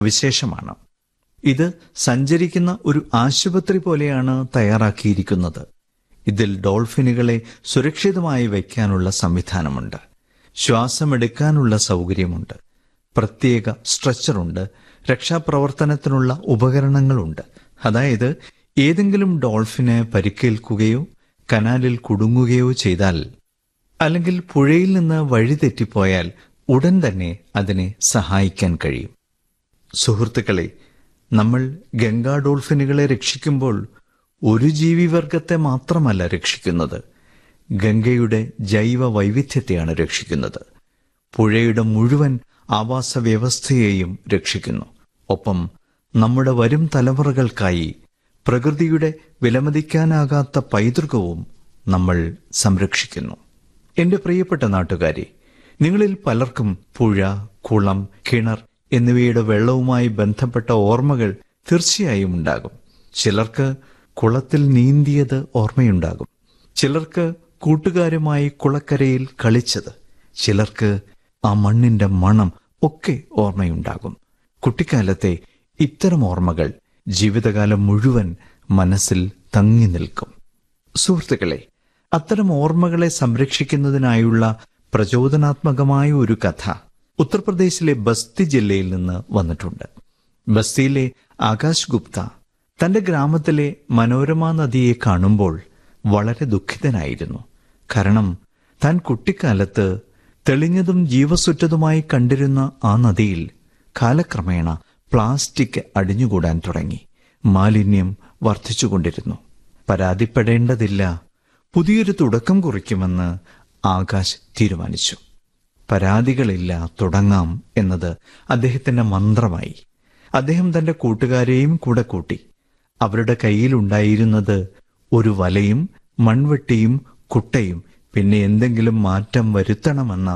വിശേഷമാണ് ഇത് സഞ്ചരിക്കുന്ന ഒരു ആശുപത്രി പോലെയാണ് തയ്യാറാക്കിയിരിക്കുന്നത് ഇതിൽ ഡോൾഫിനുകളെ സുരക്ഷിതമായി വയ്ക്കാനുള്ള സംവിധാനമുണ്ട് ശ്വാസമെടുക്കാനുള്ള സൗകര്യമുണ്ട് പ്രത്യേക സ്ട്രെച്ചറുണ്ട് രക്ഷാപ്രവർത്തനത്തിനുള്ള ഉപകരണങ്ങളുണ്ട് അതായത് ഏതെങ്കിലും ഡോൾഫിന് പരിക്കേൽക്കുകയോ കനാലിൽ കുടുങ്ങുകയോ ചെയ്താൽ അല്ലെങ്കിൽ പുഴയിൽ നിന്ന് വഴിതെറ്റിപ്പോയാൽ ഉടൻ തന്നെ അതിനെ സഹായിക്കാൻ കഴിയും സുഹൃത്തുക്കളെ നമ്മൾ ഗംഗാ ഡോൾഫിനുകളെ രക്ഷിക്കുമ്പോൾ ഒരു ജീവിവർഗത്തെ മാത്രമല്ല രക്ഷിക്കുന്നത് ഗംഗയുടെ ജൈവ വൈവിധ്യത്തെയാണ് രക്ഷിക്കുന്നത് പുഴയുടെ മുഴുവൻ ആവാസ വ്യവസ്ഥയെയും രക്ഷിക്കുന്നു ഒപ്പം നമ്മുടെ വരും തലമുറകൾക്കായി പ്രകൃതിയുടെ വിലമതിക്കാനാകാത്ത പൈതൃകവും നമ്മൾ സംരക്ഷിക്കുന്നു എന്റെ പ്രിയപ്പെട്ട നാട്ടുകാരെ നിങ്ങളിൽ പലർക്കും പുഴ കുളം കിണർ എന്നിവയുടെ വെള്ളവുമായി ബന്ധപ്പെട്ട ഓർമ്മകൾ തീർച്ചയായും ഉണ്ടാകും ചിലർക്ക് കുളത്തിൽ നീന്തിയത് ഓർമ്മയുണ്ടാകും ചിലർക്ക് കൂട്ടുകാരുമായി കുളക്കരയിൽ കളിച്ചത് ചിലർക്ക് ആ മണ്ണിന്റെ മണം ഒക്കെ ഓർമ്മയുണ്ടാകും കുട്ടിക്കാലത്തെ ഇത്തരം ഓർമ്മകൾ ജീവിതകാലം മുഴുവൻ മനസ്സിൽ തങ്ങി നിൽക്കും സുഹൃത്തുക്കളെ അത്തരം ഓർമ്മകളെ സംരക്ഷിക്കുന്നതിനായുള്ള പ്രചോദനാത്മകമായ ഒരു കഥ ഉത്തർപ്രദേശിലെ ബസ്തി ജില്ലയിൽ നിന്ന് വന്നിട്ടുണ്ട് ബസ്തിയിലെ ആകാശ് ഗുപ്ത തന്റെ ഗ്രാമത്തിലെ മനോരമ നദിയെ കാണുമ്പോൾ വളരെ ദുഃഖിതനായിരുന്നു കാരണം താൻ കുട്ടിക്കാലത്ത് തെളിഞ്ഞതും ജീവസുറ്റതുമായി കണ്ടിരുന്ന ആ നദിയിൽ കാലക്രമേണ പ്ലാസ്റ്റിക് അടിഞ്ഞുകൂടാൻ തുടങ്ങി മാലിന്യം വർദ്ധിച്ചുകൊണ്ടിരുന്നു പരാതിപ്പെടേണ്ടതില്ല പുതിയൊരു തുടക്കം കുറിക്കുമെന്ന് ആകാശ് തീരുമാനിച്ചു പരാതികളില്ല തുടങ്ങാം എന്നത് അദ്ദേഹത്തിന്റെ മന്ത്രമായി അദ്ദേഹം തന്റെ കൂട്ടുകാരെയും കൂടെ കൂട്ടി അവരുടെ കയ്യിലുണ്ടായിരുന്നത് ഒരു വലയും മൺവെട്ടിയും കുട്ടയും പിന്നെ എന്തെങ്കിലും മാറ്റം വരുത്തണമെന്ന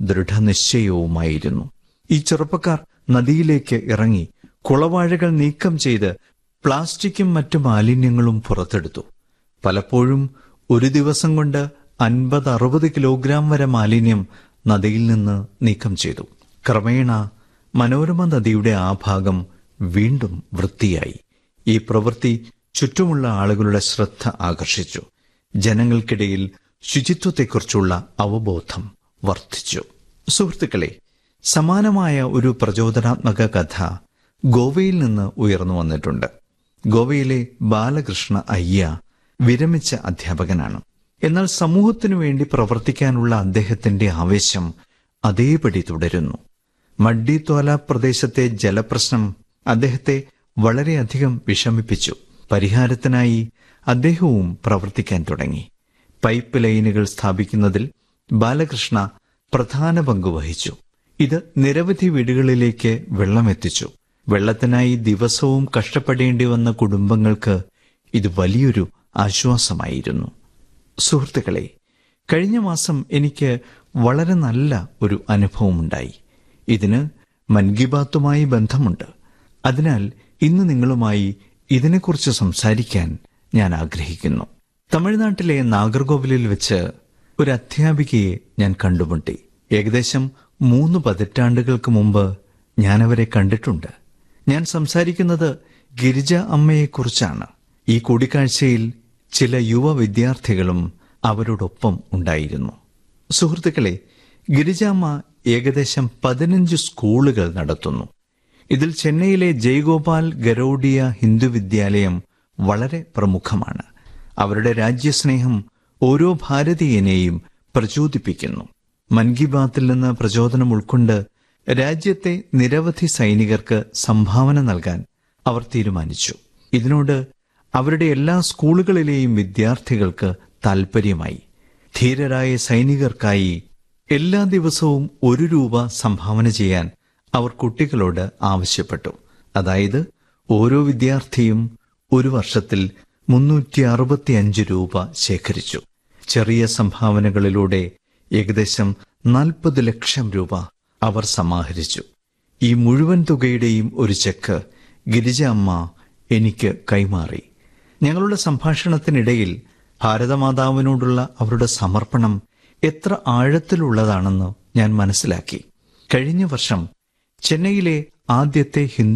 ദൃഢനിശ്ചയവുമായിരുന്നു ഈ ചെറുപ്പക്കാർ നദിയിലേക്ക് ഇറങ്ങി കുളവാഴകൾ നീക്കം ചെയ്ത് പ്ലാസ്റ്റിക്കും മറ്റു മാലിന്യങ്ങളും പുറത്തെടുത്തു പലപ്പോഴും ഒരു ദിവസം കൊണ്ട് അൻപത് അറുപത് കിലോഗ്രാം വരെ മാലിന്യം നദിയിൽ നിന്ന് നീക്കം ചെയ്തു ക്രമേണ മനോരമ നദിയുടെ ആ ഭാഗം വീണ്ടും വൃത്തിയായി ഈ പ്രവൃത്തി ചുറ്റുമുള്ള ആളുകളുടെ ശ്രദ്ധ ആകർഷിച്ചു ജനങ്ങൾക്കിടയിൽ ശുചിത്വത്തെക്കുറിച്ചുള്ള അവബോധം വർദ്ധിച്ചു സുഹൃത്തുക്കളെ സമാനമായ ഒരു പ്രചോദനാത്മക കഥ ഗോവയിൽ നിന്ന് ഉയർന്നു വന്നിട്ടുണ്ട് ഗോവയിലെ ബാലകൃഷ്ണ അയ്യ വിരമിച്ച അധ്യാപകനാണ് എന്നാൽ സമൂഹത്തിനു വേണ്ടി പ്രവർത്തിക്കാനുള്ള അദ്ദേഹത്തിന്റെ ആവേശം അതേപടി തുടരുന്നു മഡ്ഡിത്തോല പ്രദേശത്തെ ജലപ്രശ്നം അദ്ദേഹത്തെ വളരെയധികം വിഷമിപ്പിച്ചു പരിഹാരത്തിനായി അദ്ദേഹവും പ്രവർത്തിക്കാൻ തുടങ്ങി പൈപ്പ് ലൈനുകൾ സ്ഥാപിക്കുന്നതിൽ ബാലകൃഷ്ണ പ്രധാന പങ്ക് വഹിച്ചു ഇത് നിരവധി വീടുകളിലേക്ക് വെള്ളമെത്തിച്ചു വെള്ളത്തിനായി ദിവസവും കഷ്ടപ്പെടേണ്ടി വന്ന കുടുംബങ്ങൾക്ക് ഇത് വലിയൊരു ആശ്വാസമായിരുന്നു സുഹൃത്തുക്കളെ കഴിഞ്ഞ മാസം എനിക്ക് വളരെ നല്ല ഒരു അനുഭവമുണ്ടായി ഇതിന് മൻ കി ബാത്തുമായി ബന്ധമുണ്ട് അതിനാൽ ഇന്ന് നിങ്ങളുമായി ഇതിനെക്കുറിച്ച് സംസാരിക്കാൻ ഞാൻ ആഗ്രഹിക്കുന്നു തമിഴ്നാട്ടിലെ നാഗർകോവിലിൽ വെച്ച് ഒരു അധ്യാപികയെ ഞാൻ കണ്ടുമുട്ടി ഏകദേശം മൂന്ന് പതിറ്റാണ്ടുകൾക്ക് മുമ്പ് ഞാൻ അവരെ കണ്ടിട്ടുണ്ട് ഞാൻ സംസാരിക്കുന്നത് ഗിരിജ അമ്മയെക്കുറിച്ചാണ് ഈ കൂടിക്കാഴ്ചയിൽ ചില യുവ വിദ്യാർത്ഥികളും അവരോടൊപ്പം ഉണ്ടായിരുന്നു സുഹൃത്തുക്കളെ ഗിരിജാമ്മ ഏകദേശം പതിനഞ്ച് സ്കൂളുകൾ നടത്തുന്നു ഇതിൽ ചെന്നൈയിലെ ജയ്ഗോപാൽ ഗരോഡിയ ഹിന്ദു വിദ്യാലയം വളരെ പ്രമുഖമാണ് അവരുടെ രാജ്യസ്നേഹം ഓരോ ഭാരതീയനെയും പ്രചോദിപ്പിക്കുന്നു മൻ കി ബാത്തിൽ നിന്ന് പ്രചോദനം ഉൾക്കൊണ്ട് രാജ്യത്തെ നിരവധി സൈനികർക്ക് സംഭാവന നൽകാൻ അവർ തീരുമാനിച്ചു ഇതിനോട് അവരുടെ എല്ലാ സ്കൂളുകളിലെയും വിദ്യാർത്ഥികൾക്ക് താൽപ്പര്യമായി ധീരരായ സൈനികർക്കായി എല്ലാ ദിവസവും ഒരു രൂപ സംഭാവന ചെയ്യാൻ അവർ കുട്ടികളോട് ആവശ്യപ്പെട്ടു അതായത് ഓരോ വിദ്യാർത്ഥിയും ഒരു വർഷത്തിൽ മുന്നൂറ്റി അറുപത്തിയഞ്ച് രൂപ ശേഖരിച്ചു ചെറിയ സംഭാവനകളിലൂടെ ഏകദേശം നാൽപ്പത് ലക്ഷം രൂപ അവർ സമാഹരിച്ചു ഈ മുഴുവൻ തുകയുടെയും ഒരു ചെക്ക് ഗിരിജ അമ്മ എനിക്ക് കൈമാറി ഞങ്ങളുടെ സംഭാഷണത്തിനിടയിൽ ഭാരതമാതാവിനോടുള്ള അവരുടെ സമർപ്പണം എത്ര ആഴത്തിലുള്ളതാണെന്ന് ഞാൻ മനസ്സിലാക്കി കഴിഞ്ഞ വർഷം ചെന്നൈയിലെ ആദ്യത്തെ ഹിന്ദു